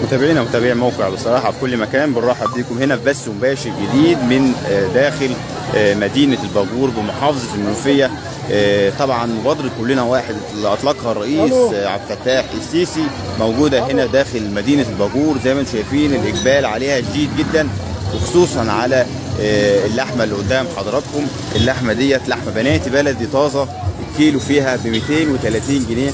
متابعينا ومتابعي الموقع بصراحه في كل مكان بنرحب بيكم هنا في بث مباشر جديد من آه، داخل آه، مدينه الباجور بمحافظه المنوفيه آه، طبعا مبادره كلنا واحد اللي اطلقها الرئيس آه، عبد الفتاح السيسي موجوده هنا داخل مدينه الباجور زي ما انتم شايفين الاقبال عليها شديد جدا وخصوصا على آه، اللحمه اللي قدام حضراتكم اللحمه ديت لحمه بناتي بلدي طازه الكيلو فيها ب 230 جنيه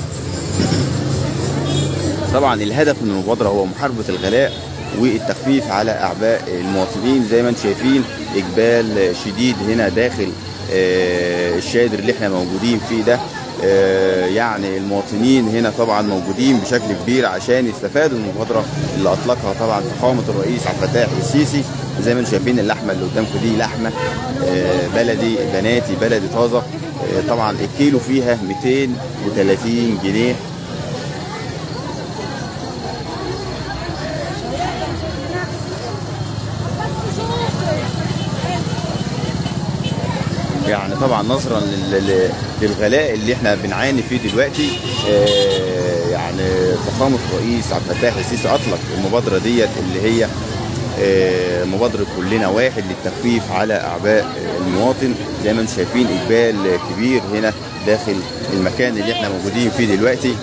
طبعا الهدف من المبادره هو محاربه الغلاء والتخفيف على اعباء المواطنين زي ما انتم شايفين اقبال شديد هنا داخل آه، الشادر اللي احنا موجودين فيه ده آه، يعني المواطنين هنا طبعا موجودين بشكل كبير عشان يستفادوا من المبادره اللي اطلقها طبعا فخامه الرئيس عبد الفتاح السيسي زي ما انتم شايفين اللحمه اللي قدامكم دي لحمه آه، بلدي بناتي بلدي طازه آه، طبعا الكيلو فيها 230 جنيه يعني طبعا نظرا لل- لل- للغلاء اللي احنا بنعاني فيه دلوقتي آه، يعني فخامه الرئيس عبد الفتاح السيسي اطلق المبادره ديت اللي هي آه، مبادره كلنا واحد للتخفيف على اعباء المواطن زي ما انتم شايفين اقبال كبير هنا داخل المكان اللي احنا موجودين فيه دلوقتي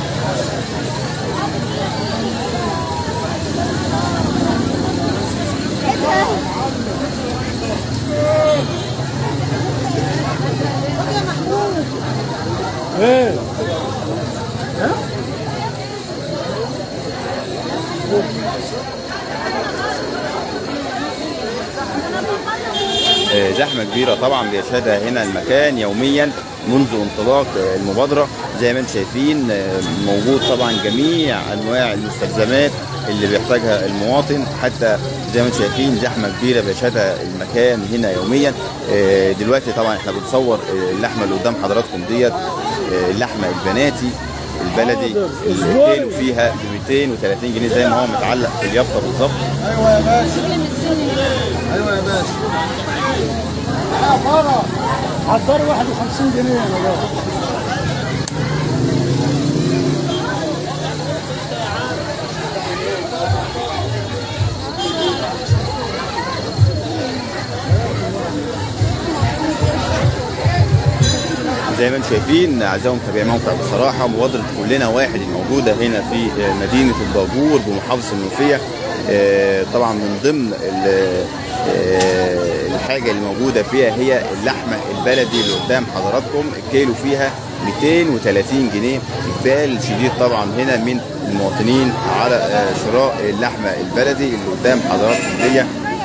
آه، زحمه كبيره طبعا بيشهدها هنا المكان يوميا منذ انطلاق آه، المبادره زي ما انتم شايفين آه، موجود طبعا جميع انواع المستلزمات اللي بيحتاجها المواطن حتى زي ما انتم شايفين زحمه كبيره بيشهدها المكان هنا يوميا آه، دلوقتي طبعا احنا بنصور آه، اللحمه اللي قدام حضراتكم ديت آه، اللحمه البناتي البلدي الكيلو فيها ب 230 جنيه زي ما هو متعلق في اليافطه بالظبط ايوه يا باشا ايوه يا باشا عطار 51 جنيه يا باشا زي ما انتم شايفين اعزائي متابعي موقع بصراحه مبادره كلنا واحد الموجوده هنا في مدينه الباجور بمحافظه المنوفيه آه، طبعا من ضمن ال- آه، الحاجه اللي موجوده فيها هي اللحمه البلدي اللي قدام حضراتكم الكيلو فيها 230 جنيه اقبال شديد طبعا هنا من المواطنين على آه، شراء اللحمه البلدي اللي قدام حضراتكم دي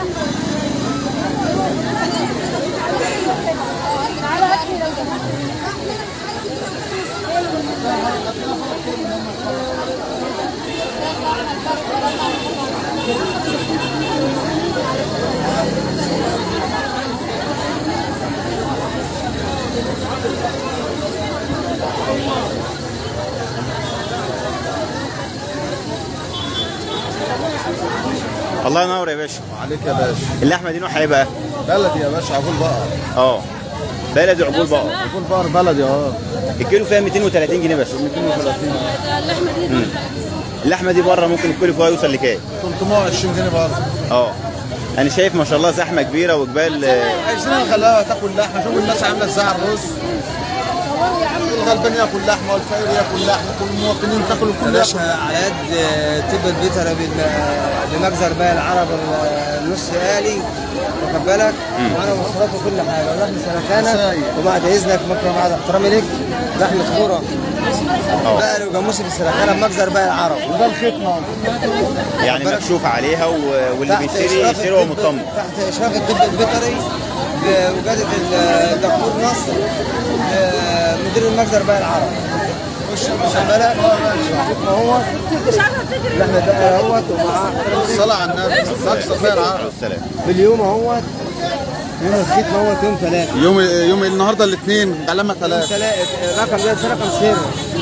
الله ينور يا باشا عليك يا باشا اللحمه دي نوعها ايه بقى؟ بلدي يا باشا عقول بقر اه بلدي عقول بقر عقول بقر بلدي اه الكيلو فيها 230 جنيه بس 230 اللحمه دي اللحمه دي بره ممكن الكيلو فيها يوصل لكام 320 جنيه برضه اه انا شايف ما شاء الله زحمه كبيره واقبال آه، عايزين نخليها تاكل لحمه شوف الناس عامله ازاي على الرز الغلبان ياكل لحمه والفقير ياكل لحمه كل المواطنين تاكلوا كل باشا لحمه على قد تبقى البيتر بمجزر باقي العرب النص آلي واخد بالك معانا مواصلات وكل حاجه ولحم سلكانه سايق. وبعد اذنك ممكن بعد احترامي لك لحمه كوره اه بقري وجاموسي في السلكانه بمجزر باقي العرب وده الختمه يعني مكشوف عليها و- واللي تحت بيشتري إشراف يشتري وهو الطب- مطمن تحت اشراف الطب البيطري بوجاده الدكتور نصر آه، مدير المجزر باقي العرب واخد بالك ما هو لحمه بقى اهوت ومعاه الصلاه على النبي نقص خير عليه عرب السلام باليوم اهوت يوم الختم اهوت يوم ثلاثة يوم يوم النهارده الاثنين علامه ثلاثه ثلاثة الرقم ده رقم سر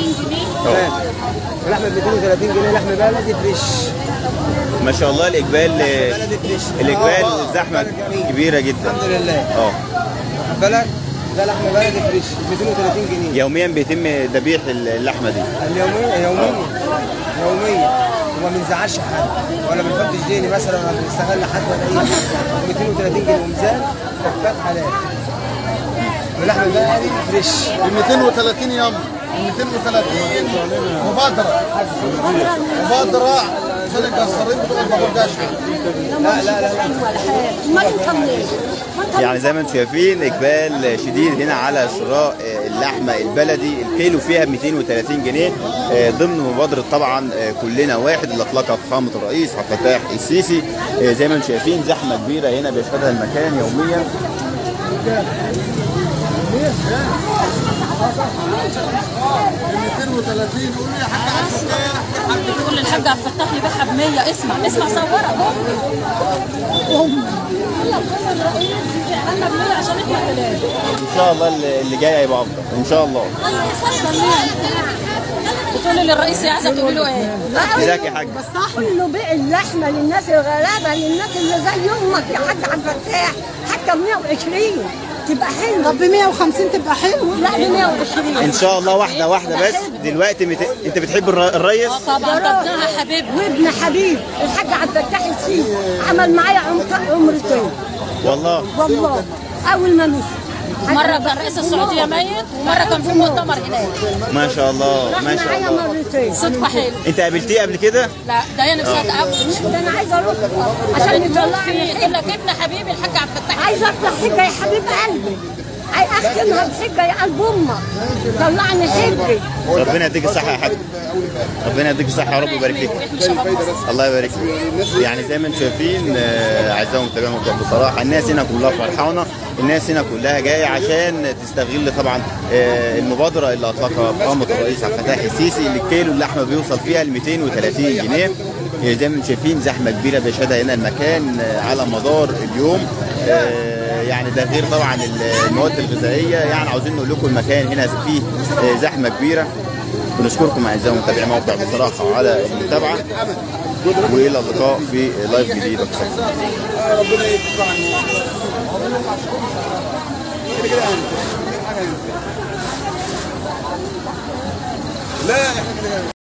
لحمة ب 230 جنيه لحمة بلدي فريش ما شاء الله الاقبال آه، بلدي فريش الاقبال آه، زحمه بلد جميل. كبيره جدا الحمد لله اه واخد بالك ده لحمة بلدي فريش ب 230 جنيه يوميا بيتم ذبيح اللحمه دي اليومية يومية يومية وما بنزعلش حد ولا بنحط جنيه مثلا ولا بنستغل حد ولا ايه 230 جنيه وميزان كفاف حلال واللحم البقري فريش ب 230 يوم 230 مبادرة مبادرة عشان الجزارين بتوع البابوجاش لا لا لا لا ما تكملش يعني زي ما انتم شايفين اقبال شديد هنا على شراء آه، اللحمه البلدي الكيلو فيها ب 230 جنيه آه، ضمن مبادره طبعا آه، كلنا واحد اللي اطلقها فخامه الرئيس عبد الفتاح السيسي آه، زي ما انتم شايفين زحمه كبيره هنا بيشهدها المكان يوميا 230 قول لي يا حاج بتقول للحاج عبد الفتاح يبيعها ب 100 اسمع اسمع صورها ام الرئيس يبيعها ب 100 عشان احنا ثلاثه ان شاء الله اللي اللي جاي هيبقى افضل ان شاء الله بتقولي للرئيس يا عايزه تقولي له ايه؟ ازيك يا حاج كله بيع اللحمه للناس الغلابه للناس اللي زي امك يا حاج عبد الفتاح حتى ب 120 تبقى حلوه طب ب 150 تبقى حلوه لا ب 120 ان شاء الله واحده واحده بس دلوقتي مت... انت بتحب الر- الريس اه طبعا طبناها حبيبنا وابن حبيب الحاج عبد الفتاح السيسي عمل معايا عمت- عمرتين والله والله اول ما مشي مره كان رئيس السعوديه ميت ومره كان في مؤتمر هناك ما شاء الله راح ما شاء معايا الله مرتين صدفه حلو انت قابلتيه قبل كده لا ده هي نفسها تعود ده انا عايزه اروح عشان بتموت يطلعني فيه حج تقول لك ابن حبيبي الحاج عبد الفتاح عايزه اطلع حجه يا حبيب قلبي عاي- اختمها بحجه يا قلب امك طلعني حجه ربنا يديك الصحه يا حاج ربنا يديك الصحه يا رب ويبارك فيك واحنا شباب مصر الله يبارك فيك يعني زي ما انتم شايفين آه، اعزائي المتابعين بصراحه الناس هنا كلها فرحانه الناس هنا كلها جايه عشان تستغل طبعا آه، المبادره اللي اطلقها فخامه الرئيس عبد الفتاح السيسي اللي الكيلو اللحمه بيوصل فيها ل 230 جنيه آه، زي ما انتم شايفين زحمه كبيره بيشهدها هنا المكان آه، على مدار اليوم آه، يعني ده غير طبعا المواد الغذائيه يعني عاوزين نقول لكم المكان هنا فيه آه، زحمه كبيره بنشكركم اعزائي متابعي موقع بصراحه على المتابعه والى اللقاء في لايف جديد أكثر. ربنا يكفر عنه كده كده يعني. لا احنا كده